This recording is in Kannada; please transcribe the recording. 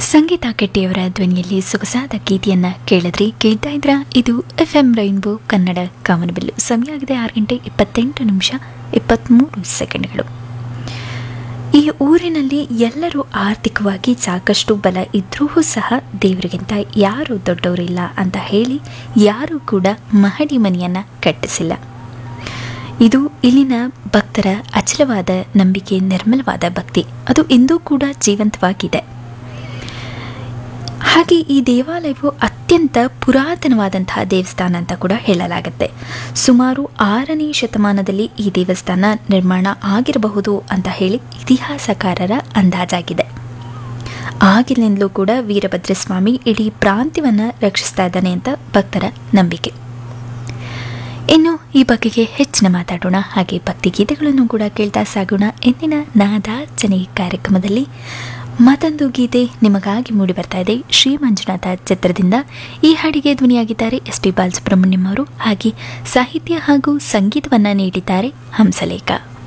ಸಂಗೀತ ಕೆಟ್ಟಿಯವರ ಧ್ವನಿಯಲ್ಲಿ ಸೊಗಸಾದ ಗೀತೆಯನ್ನ ಕೇಳಿದ್ರಿ ಕೇಳ್ತಾ ಇದ್ರ ಇದು ಎಫ್ ಎಂ ರೈನ್ಬೋ ಕನ್ನಡ ಕಾಮನಬಿಲ್ಲು ಸಮಯ ಆಗಿದೆ ಆರು ಗಂಟೆ ಇಪ್ಪತ್ತೆಂಟು ನಿಮಿಷ ಇಪ್ಪತ್ತ್ಮೂರು ಸೆಕೆಂಡ್ಗಳು ಈ ಊರಿನಲ್ಲಿ ಎಲ್ಲರೂ ಆರ್ಥಿಕವಾಗಿ ಸಾಕಷ್ಟು ಬಲ ಇದ್ರೂ ಸಹ ದೇವರಿಗಿಂತ ಯಾರು ದೊಡ್ಡವರಿಲ್ಲ ಅಂತ ಹೇಳಿ ಯಾರೂ ಕೂಡ ಮಹಡಿ ಮನೆಯನ್ನ ಕಟ್ಟಿಸಿಲ್ಲ ಇದು ಇಲ್ಲಿನ ಭಕ್ತರ ಅಚಲವಾದ ನಂಬಿಕೆ ನಿರ್ಮಲವಾದ ಭಕ್ತಿ ಅದು ಇಂದೂ ಕೂಡ ಜೀವಂತವಾಗಿದೆ ಹಾಗೆ ಈ ದೇವಾಲಯವು ಅತ್ಯಂತ ಪುರಾತನವಾದಂತಹ ದೇವಸ್ಥಾನ ಅಂತ ಕೂಡ ಹೇಳಲಾಗುತ್ತೆ ಸುಮಾರು ಆರನೇ ಶತಮಾನದಲ್ಲಿ ಈ ದೇವಸ್ಥಾನ ನಿರ್ಮಾಣ ಆಗಿರಬಹುದು ಅಂತ ಹೇಳಿ ಇತಿಹಾಸಕಾರರ ಅಂದಾಜಾಗಿದೆ ಆಗಿನಿಂದಲೂ ಕೂಡ ವೀರಭದ್ರಸ್ವಾಮಿ ಇಡೀ ಪ್ರಾಂತ್ಯವನ್ನು ರಕ್ಷಿಸ್ತಾ ಇದ್ದಾನೆ ಅಂತ ಭಕ್ತರ ನಂಬಿಕೆ ಇನ್ನು ಈ ಬಗೆಗೆ ಹೆಚ್ಚಿನ ಮಾತಾಡೋಣ ಹಾಗೆ ಭಕ್ತಿ ಗೀತೆಗಳನ್ನು ಕೂಡ ಕೇಳ್ತಾ ಸಾಗೋಣ ಎಂದಿನ ನಾದಾರ್ಚನೆ ಕಾರ್ಯಕ್ರಮದಲ್ಲಿ ಮತ್ತೊಂದು ಗೀತೆ ನಿಮಗಾಗಿ ಮೂಡಿ ಬರ್ತಾ ಇದೆ ಶ್ರೀ ಮಂಜುನಾಥ ಚಿತ್ರದಿಂದ ಈ ಹಾಡಿಗೆ ಧ್ವನಿಯಾಗಿದ್ದಾರೆ ಎಸ್ ಪಿ ಬಾಲಸುಬ್ರಹ್ಮಣ್ಯಂ ಅವರು ಹಾಗೆ ಸಾಹಿತ್ಯ ಹಾಗೂ ಸಂಗೀತವನ್ನ ನೀಡಿದ್ದಾರೆ ಹಂಸಲೇಖ